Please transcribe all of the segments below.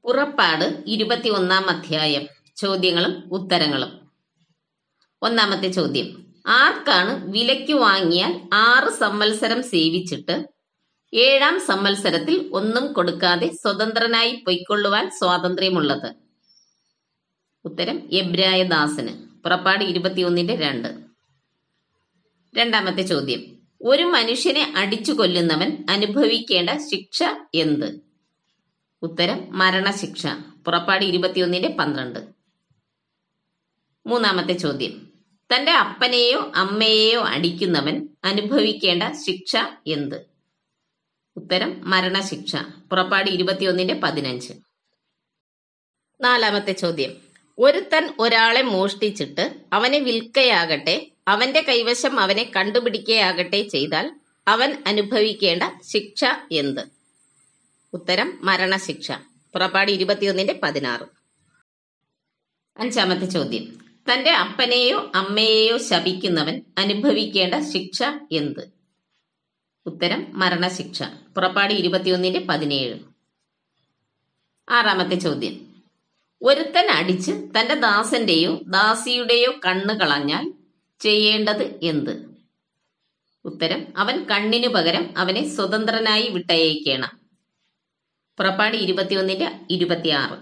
പുറപ്പാട് ഇരുപത്തിയൊന്നാം അധ്യായം ചോദ്യങ്ങളും ഉത്തരങ്ങളും ഒന്നാമത്തെ ചോദ്യം ആർക്കാണ് വിലയ്ക്ക് വാങ്ങിയാൽ ആറ് സംവത്സരം സേവിച്ചിട്ട് ഏഴാം സംവത്സരത്തിൽ ഒന്നും കൊടുക്കാതെ സ്വതന്ത്രനായി പൊയ്ക്കൊള്ളുവാൻ സ്വാതന്ത്ര്യമുള്ളത് ഉത്തരം എബ്രായ ദാസന് പുറപ്പാട് ഇരുപത്തിയൊന്നിന്റെ രണ്ട് രണ്ടാമത്തെ ചോദ്യം ഒരു മനുഷ്യനെ അടിച്ചു കൊല്ലുന്നവൻ അനുഭവിക്കേണ്ട ശിക്ഷ എന്ത് ഉത്തരം മരണശിക്ഷ പുറപ്പാട് ഇരുപത്തിയൊന്നിന്റെ പന്ത്രണ്ട് മൂന്നാമത്തെ ചോദ്യം തന്റെ അപ്പനെയോ അമ്മയെയോ അടിക്കുന്നവൻ അനുഭവിക്കേണ്ട ശിക്ഷ എന്ത് ഉത്തരം മരണശിക്ഷ പുറപ്പാട് ഇരുപത്തിയൊന്നിന്റെ പതിനഞ്ച് നാലാമത്തെ ചോദ്യം ഒരുത്തൻ ഒരാളെ മോഷ്ടിച്ചിട്ട് അവനെ വിൽക്കയാകട്ടെ അവന്റെ കൈവശം അവനെ കണ്ടുപിടിക്കുകയാകട്ടെ ചെയ്താൽ അവൻ അനുഭവിക്കേണ്ട ശിക്ഷ എന്ത് ഉത്തരം മരണശിക്ഷ പുറപ്പാട് ഇരുപത്തിയൊന്നിന്റെ പതിനാറ് അഞ്ചാമത്തെ ചോദ്യം തന്റെ അപ്പനെയോ അമ്മയെയോ ശപിക്കുന്നവൻ അനുഭവിക്കേണ്ട ശിക്ഷ എന്ത് ഉത്തരം മരണശിക്ഷ പുറപ്പാട് ഇരുപത്തിയൊന്നിന്റെ പതിനേഴ് ആറാമത്തെ ചോദ്യം ഒരുത്തൻ അടിച്ച് തന്റെ ദാസന്റെയോ ദാസിയുടെയോ കണ്ണ് കളഞ്ഞാൽ ചെയ്യേണ്ടത് എന്ത് ഉത്തരം അവൻ കണ്ണിനു പകരം അവനെ സ്വതന്ത്രനായി വിട്ടയക്കണം പുറപ്പാട് ഇരുപത്തിയൊന്നിന്റെ ഇരുപത്തിയാറ്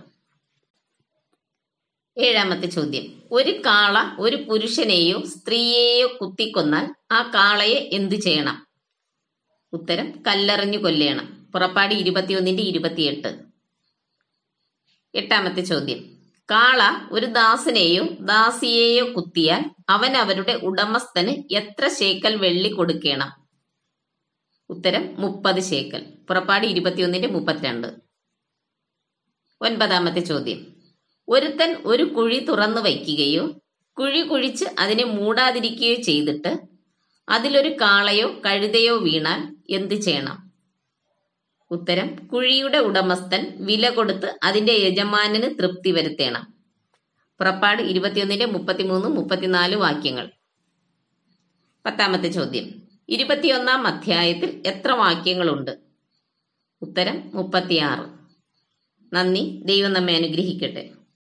ഏഴാമത്തെ ചോദ്യം ഒരു കാള ഒരു പുരുഷനെയോ സ്ത്രീയെയോ കുത്തിക്കൊന്നാൽ ആ കാളയെ എന്തു ചെയ്യണം ഉത്തരം കല്ലെറിഞ്ഞു കൊല്ലേണം പുറപ്പാട് ഇരുപത്തിയൊന്നിന്റെ ഇരുപത്തിയെട്ട് എട്ടാമത്തെ ചോദ്യം കാള ഒരു ദാസനെയോ ദാസിയെയോ കുത്തിയാൽ അവൻ അവരുടെ ഉടമസ്ഥന് എത്ര ശേക്കൽ വെള്ളി കൊടുക്കണം ഉത്തരം മുപ്പത് ശേക്കൽ പുറപ്പാട് ഇരുപത്തിയൊന്നിന്റെ മുപ്പത്തിരണ്ട് ഒൻപതാമത്തെ ചോദ്യം ഒരുത്തൻ ഒരു കുഴി തുറന്നു വയ്ക്കുകയോ കുഴി കുഴിച്ച് അതിനെ മൂടാതിരിക്കുകയോ ചെയ്തിട്ട് അതിലൊരു കാളയോ കഴുതയോ വീണാൽ എന്ത് ചെയ്യണം ഉത്തരം കുഴിയുടെ ഉടമസ്ഥൻ വില കൊടുത്ത് അതിന്റെ യജമാനന് തൃപ്തി വരുത്തേണം പുറപ്പാട് ഇരുപത്തിയൊന്നിന്റെ മുപ്പത്തിമൂന്ന് മുപ്പത്തിനാല് വാക്യങ്ങൾ പത്താമത്തെ ചോദ്യം ഇരുപത്തിയൊന്നാം അധ്യായത്തിൽ എത്ര വാക്യങ്ങളുണ്ട് ഉത്തരം മുപ്പത്തിയാറ് നന്ദി ദൈവം നമ്മെ അനുഗ്രഹിക്കട്ടെ